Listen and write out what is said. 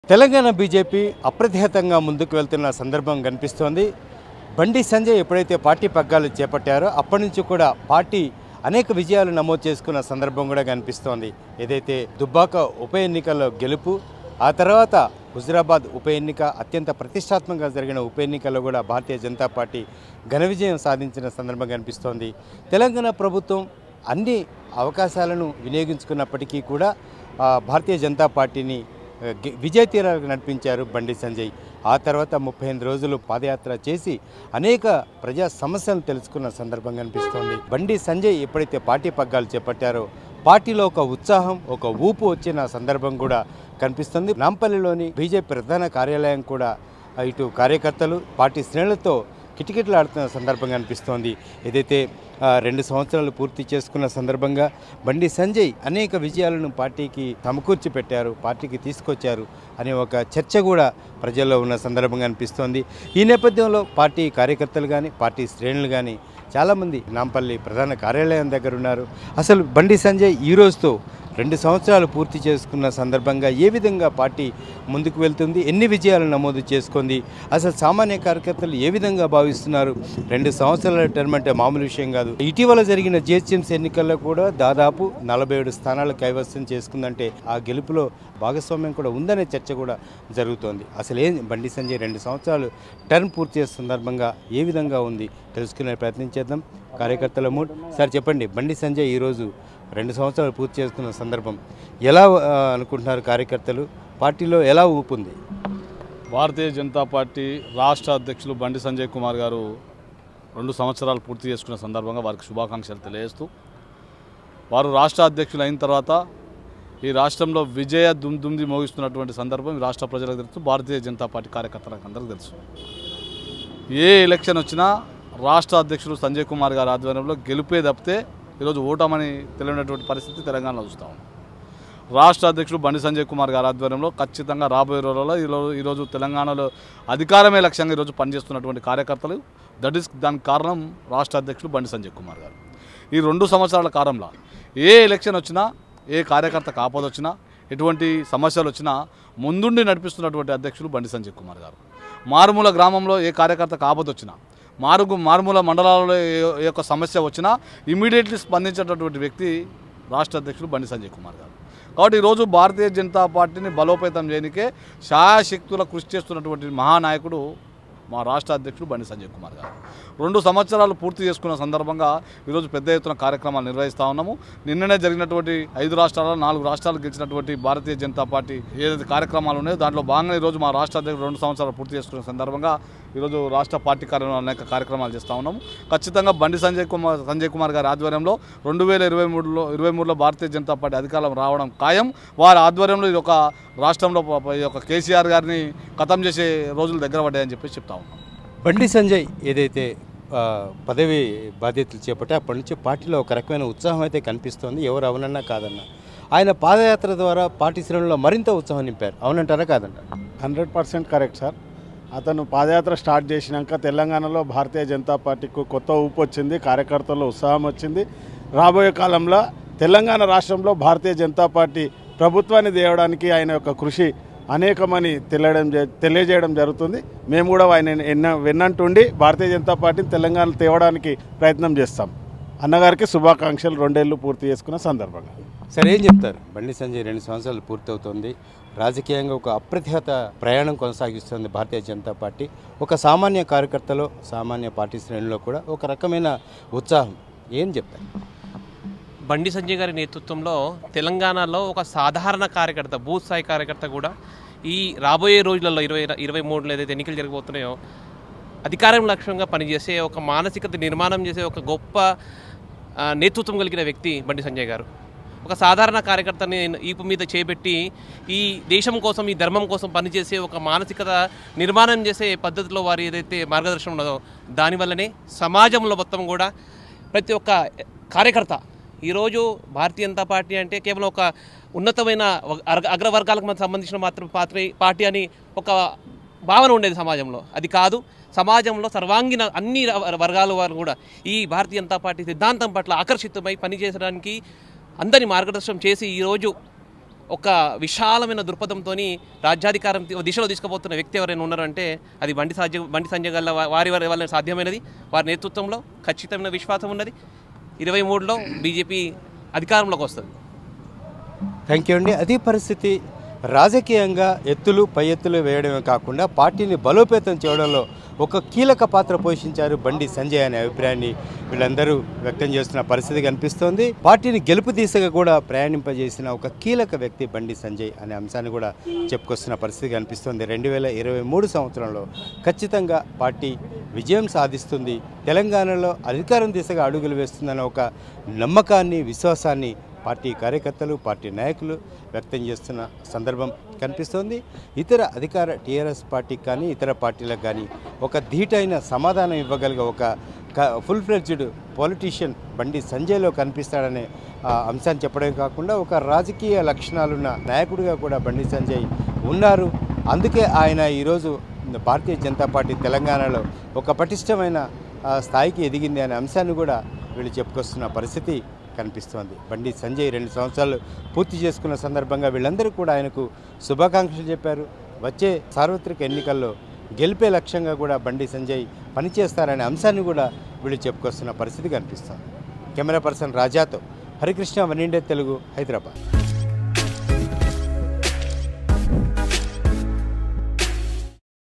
Telangana BJP అప్రతిహతంగా ముందుకు వెళ్తున్న సందర్భం కనిపిస్తోంది బండి సంజయ్ ఎప్పుడైతే పార్టీ పగ్గాలు చేపట్టారో అప్పటి నుంచి కూడా పార్టీ అనేక విజయాలు నమోదు చేసుకున్న సందర్భం కూడా కనిపిస్తోంది ఏదైతే దుబ్బాక ఉప ఎన్నికల్లో గెలుపు ఆ తర్వాత హుజురాబాద్ ఉప ఎన్నిక అత్యంత ప్రతిష్టాత్మకంగా జరిగిన ఉప ఎన్నికల్లో కూడా భారతీయ జనతా పార్టీ ఘన విజయం సాధించిన సందర్భం కనిపిస్తోంది తెలంగాణ ప్రభుత్వం అన్ని అవకాశాలను వినియోగించుకున్నప్పటికీ కూడా ఆ, భారతీయ జనతా పార్టీని ఆ, గి- విజయ తీరాలకు నడిపించారు బండి సంజయ్ ఆ తర్వాత ముప్పై ఎనిమిది రోజులు పాదయాత్ర చేసి అనేక ప్రజా సమస్యలను తెలుసుకున్న సందర్భం కనిపిస్తోంది బండి సంజయ్ ఎప్పుడైతే పార్టీ పగ్గాలు చేపట్టారో పార్టీలో ఒక ఉత్సాహం ఒక ఊపు వచ్చిన సందర్భం కూడా కనిపిస్తుంది నాంపల్లిలోని బీజేపీ ప్రధాన కార్యాలయం కూడా ఆ, ఇటు కార్యకర్తలు పార్టీ శ్రేణులతో కిటకిటలాడుతున్న సందర్భం కనిపిస్తోంది ఏదైతే ఆ, రెండు సంవత్సరాలు పూర్తి చేసుకున్న సందర్భంగా బండి సంజయ్ అనేక విజయాలను పార్టీకి సమకూర్చి పెట్టారు పార్టీకి తీసుకొచ్చారు అనే ఒక చర్చ కూడా ప్రజల్లో ఉన్న సందర్భం కనిపిస్తోంది ఈ నేపథ్యంలో పార్టీ కార్యకర్తలు కానీ పార్టీ శ్రేణులు కానీ చాలామంది నాంపల్లి ప్రధాన కార్యాలయం దగ్గర ఉన్నారు అసలు బండి సంజయ్ ఈ రోజుతో రెండు సంవత్సరాలు పూర్తి చేసుకున్న సందర్భంగా ఏ విధంగా పార్టీ ముందుకు వెళ్తుంది ఎన్ని విజయాలు నమోదు చేసుకుంది అసలు సామాన్య కార్యకర్తలు ఏ విధంగా భావిస్తున్నారు రెండు సంవత్సరాల టర్మ్ అంటే మామూలు విషయం కాదు ఇటీవల జరిగిన జిహెచ్ఎంసీ ఎన్నికల్లో కూడా దాదాపు నలభై ఏడు స్థానాలు కైవసం చేసుకుందంటే ఆ గెలుపులో భాగస్వామ్యం కూడా ఉందనే చర్చ కూడా జరుగుతోంది అసలు ఏం బండి సంజయ్ రెండు సంవత్సరాలు టర్మ్ పూర్తి చేసే సందర్భంగా ఏ విధంగా ఉంది తెలుసుకునే ప్రయత్నం చేద్దాం కార్యకర్తల మూడ్ సార్ చెప్పండి బండి సంజయ్ ఈరోజు రెండు సంవత్సరాలు పూర్తి చేసుకున్న సందర్భం ఎలా ఆ, అనుకుంటున్నారు కార్యకర్తలు పార్టీలో ఎలా ఊపుంది భారతీయ జనతా పార్టీ రాష్ట్ర అధ్యక్షులు బండి సంజయ్ కుమార్ గారు రెండు సంవత్సరాలు పూర్తి చేసుకున్న సందర్భంగా వారికి శుభాకాంక్షలు తెలియజేస్తూ వారు రాష్ట్ర అధ్యక్షులు అయిన తర్వాత ఈ రాష్ట్రంలో విజయ దుమ్దుమ్ది మోగిస్తున్నటువంటి సందర్భం ఈ రాష్ట్ర ప్రజలకు తెలుసు భారతీయ జనతా పార్టీ కార్యకర్తలకు అందరికీ తెలుసు ఏ ఎలక్షన్ వచ్చినా రాష్ట్ర అధ్యక్షులు సంజయ్ కుమార్ గారి ఆధ్వర్యంలో గెలుపే తప్పితే ఈరోజు ఓటమని తెలియనటువంటి పరిస్థితి తెలంగాణలో చూస్తా ఉన్నాం రాష్ట్ర అధ్యక్షుడు బండి సంజయ్ కుమార్ గారి ఆధ్వర్యంలో ఖచ్చితంగా రాబోయే రోజుల్లో ఈరోజు ఈరోజు తెలంగాణలో అధికారమే లక్ష్యంగా ఈరోజు పనిచేస్తున్నటువంటి కార్యకర్తలు దట్ ఈస్ దానికి కారణం రాష్ట్ర అధ్యక్షుడు బండి సంజయ్ కుమార్ గారు ఈ రెండు సంవత్సరాల కాలంలో ఏ ఎలక్షన్ వచ్చినా ఏ కార్యకర్తకు ఆపద వచ్చినా ఎటువంటి సమస్యలు వచ్చినా ముందుండి నడిపిస్తున్నటువంటి అధ్యక్షులు బండి సంజయ్ కుమార్ గారు మారుమూల గ్రామంలో ఏ కార్యకర్తకు ఆపద వచ్చినా మారుగు మారుమూల మండలాలలో ఏ ఏ యొక్క సమస్య వచ్చినా ఇమీడియట్లీ స్పందించేటటువంటి వ్యక్తి రాష్ట్ర అధ్యక్షులు బండి సంజయ్ కుమార్ గారు కాబట్టి ఈరోజు భారతీయ జనతా పార్టీని బలోపేతం చేయడానికే శాయశక్తుల కృషి చేస్తున్నటువంటి మహానాయకుడు మా రాష్ట్ర అధ్యక్షుడు బండి సంజయ్ కుమార్ గారు రెండు సంవత్సరాలు పూర్తి చేసుకున్న సందర్భంగా ఈరోజు పెద్ద ఎత్తున కార్యక్రమాలు నిర్వహిస్తూ ఉన్నాము నిన్ననే జరిగినటువంటి ఐదు రాష్ట్రాలలో నాలుగు రాష్ట్రాలు గెలిచినటువంటి భారతీయ జనతా పార్టీ ఏదైతే కార్యక్రమాలు ఉన్నాయో దాంట్లో భాగంగా ఈరోజు మా రాష్ట్ర అధ్యక్షుడు రెండు సంవత్సరాలు పూర్తి చేసుకున్న సందర్భంగా ఈరోజు రాష్ట్ర పార్టీ కార్యాలయంలో అనేక కార్యక్రమాలు చేస్తూ ఉన్నాము ఖచ్చితంగా బండి సంజయ్ కుమార్ సంజయ్ కుమార్ గారి ఆధ్వర్యంలో రెండు వేల ఇరవై మూడులో ఇరవై మూడులో భారతీయ జనతా పార్టీ అధికారం రావడం ఖాయం వారి ఆధ్వర్యంలో ఇది ఒక రాష్ట్రంలో ప- ప- ఈ యొక్క కేసీఆర్ గారిని ఖతం చేసే రోజులు దగ్గర పడ్డాయని చెప్పేసి చెప్తా ఉన్నాం బండి సంజయ్ ఏదైతే ఆ, పదవి బాధ్యతలు చేపట్టే అప్పటి నుంచి పార్టీలో ఒక రకమైన ఉత్సాహం అయితే కనిపిస్తోంది ఎవరు అవునన్నా కాదన్నా ఆయన పాదయాత్ర ద్వారా పార్టీ శ్రేణుల్లో మరింత ఉత్సాహం నింపారు అవునంటారా కాదంటారా హండ్రెడ్ పర్సెంట్ కరెక్ట్ సార్ అతను పాదయాత్ర స్టార్ట్ చేసినాక తెలంగాణలో భారతీయ జనతా పార్టీకి కొత్త ఊపు వచ్చింది కార్యకర్తల్లో ఉత్సాహం వచ్చింది రాబోయే కాలంలో తెలంగాణ రాష్ట్రంలో భారతీయ జనతా పార్టీ ప్రభుత్వాన్ని తేవడానికి ఆయన యొక్క కృషి అనేకమని తెలియడం జ- తెలియజేయడం జరుగుతుంది మేము కూడా ఆయన ఎన్న వెన్నంటుండి భారతీయ జనతా పార్టీని తెలంగాణ తేవడానికి ప్రయత్నం చేస్తాం అన్నగారికి శుభాకాంక్షలు రెండేళ్ళు పూర్తి చేసుకున్న సందర్భంగా సరే ఏం చెప్తారు బండి సంజయ్ రెండు సంవత్సరాలు పూర్తవుతోంది రాజకీయంగా ఒక అప్రతిహత ప్రయాణం కొనసాగిస్తుంది భారతీయ జనతా పార్టీ ఒక సామాన్య కార్యకర్తలో సామాన్య పార్టీ శ్రేణిలో కూడా ఒక రకమైన ఉత్సాహం ఏం చెప్తారు బండి సంజయ్ గారి నేతృత్వంలో తెలంగాణలో ఒక సాధారణ కార్యకర్త బూత్ స్థాయి కార్యకర్త కూడా ఈ రాబోయే రోజులలో ఇరవై ఇరవై మూడులో ఏదైతే ఎన్నికలు జరగబోతున్నాయో అధికారం లక్ష్యంగా పనిచేసే ఒక మానసికత నిర్మాణం చేసే ఒక గొప్ప ఆ, నేతృత్వం కలిగిన వ్యక్తి బండి సంజయ్ గారు ఒక సాధారణ కార్యకర్తని ఈపు మీద చేపెట్టి ఈ దేశం కోసం ఈ ధర్మం కోసం పనిచేసే ఒక మానసికత నిర్మాణం చేసే పద్ధతిలో వారు ఏదైతే మార్గదర్శనం ఉన్నదో దానివల్లనే సమాజంలో మొత్తం కూడా ప్రతి ఒక్క కార్యకర్త ఈరోజు భారతీయ జనతా పార్టీ అంటే కేవలం ఒక ఉన్నతమైన అగ్ర అగ్రవర్గాలకు మనకు సంబంధించిన మాత్రం పాత్ర పార్టీ అని ఒక భావన ఉండేది సమాజంలో అది కాదు సమాజంలో సర్వాంగీణ అన్ని ర- వర్గాల వారు కూడా ఈ భారతీయ జనతా పార్టీ సిద్ధాంతం పట్ల ఆకర్షితమై పనిచేయడానికి అందరినీ మార్గదర్శనం చేసి ఈరోజు ఒక విశాలమైన దృక్పథంతో రాజ్యాధికారం ది- దిశలో తీసుకుపోతున్న వ్యక్తి ఎవరైనా ఉన్నారంటే అది బండి సాధ్య బండి సంజయ్ గల్ల వా- వారి వారి వల్ల సాధ్యమైనది వారి నేతృత్వంలో ఖచ్చితమైన విశ్వాసం ఉన్నది ఇరవై మూడులో బీజేపీ అధికారంలోకి వస్తుంది థ్యాంక్ యూ అండి అదే పరిస్థితి రాజకీయంగా ఎత్తులు పై ఎత్తులు వేయడమే కాకుండా పార్టీని బలోపేతం చేయడంలో ఒక కీలక పాత్ర పోషించారు బండి సంజయ్ అనే అభిప్రాయాన్ని వీళ్ళందరూ వ్యక్తం చేస్తున్న పరిస్థితి కనిపిస్తోంది పార్టీని గెలుపు దిశగా కూడా ప్రయాణింపజేసిన ఒక కీలక వ్యక్తి బండి సంజయ్ అనే అంశాన్ని కూడా చెప్పుకొస్తున్న పరిస్థితి కనిపిస్తుంది రెండు వేల ఇరవై మూడు సంవత్సరంలో ఖచ్చితంగా పార్టీ విజయం సాధిస్తుంది తెలంగాణలో అధికారం దిశగా అడుగులు వేస్తుందన్న ఒక నమ్మకాన్ని విశ్వాసాన్ని పార్టీ కార్యకర్తలు పార్టీ నాయకులు వ్యక్తం చేస్తున్న సందర్భం కనిపిస్తోంది ఇతర అధికార టీఆర్ఎస్ పార్టీకి కానీ ఇతర పార్టీలకు కానీ ఒక ధీటైన సమాధానం ఇవ్వగలిగే ఒక ఫుల్ ఫ్లెడ్జ్డ్ పొలిటీషియన్ బండి సంజయ్లో కనిపిస్తాడనే ఆ, అంశాన్ని చెప్పడమే కాకుండా ఒక రాజకీయ లక్షణాలున్న నాయకుడిగా కూడా బండి సంజయ్ ఉన్నారు అందుకే ఆయన ఈరోజు భారతీయ జనతా పార్టీ తెలంగాణలో ఒక పటిష్టమైన ఆ, స్థాయికి ఎదిగింది అనే అంశాన్ని కూడా వీళ్ళు చెప్పుకొస్తున్న పరిస్థితి కనిపిస్తోంది బండి సంజయ్ రెండు సంవత్సరాలు పూర్తి చేసుకున్న సందర్భంగా వీళ్ళందరూ కూడా ఆయనకు శుభాకాంక్షలు చెప్పారు వచ్చే సార్వత్రిక ఎన్నికల్లో గెలిపే లక్ష్యంగా కూడా బండి సంజయ్ పనిచేస్తారనే అంశాన్ని కూడా వీళ్ళు చెప్పుకొస్తున్న పరిస్థితి కనిపిస్తోంది కెమెరా పర్సన్ రాజాతో హరికృష్ణ వన్ ఇండియా తెలుగు హైదరాబాద్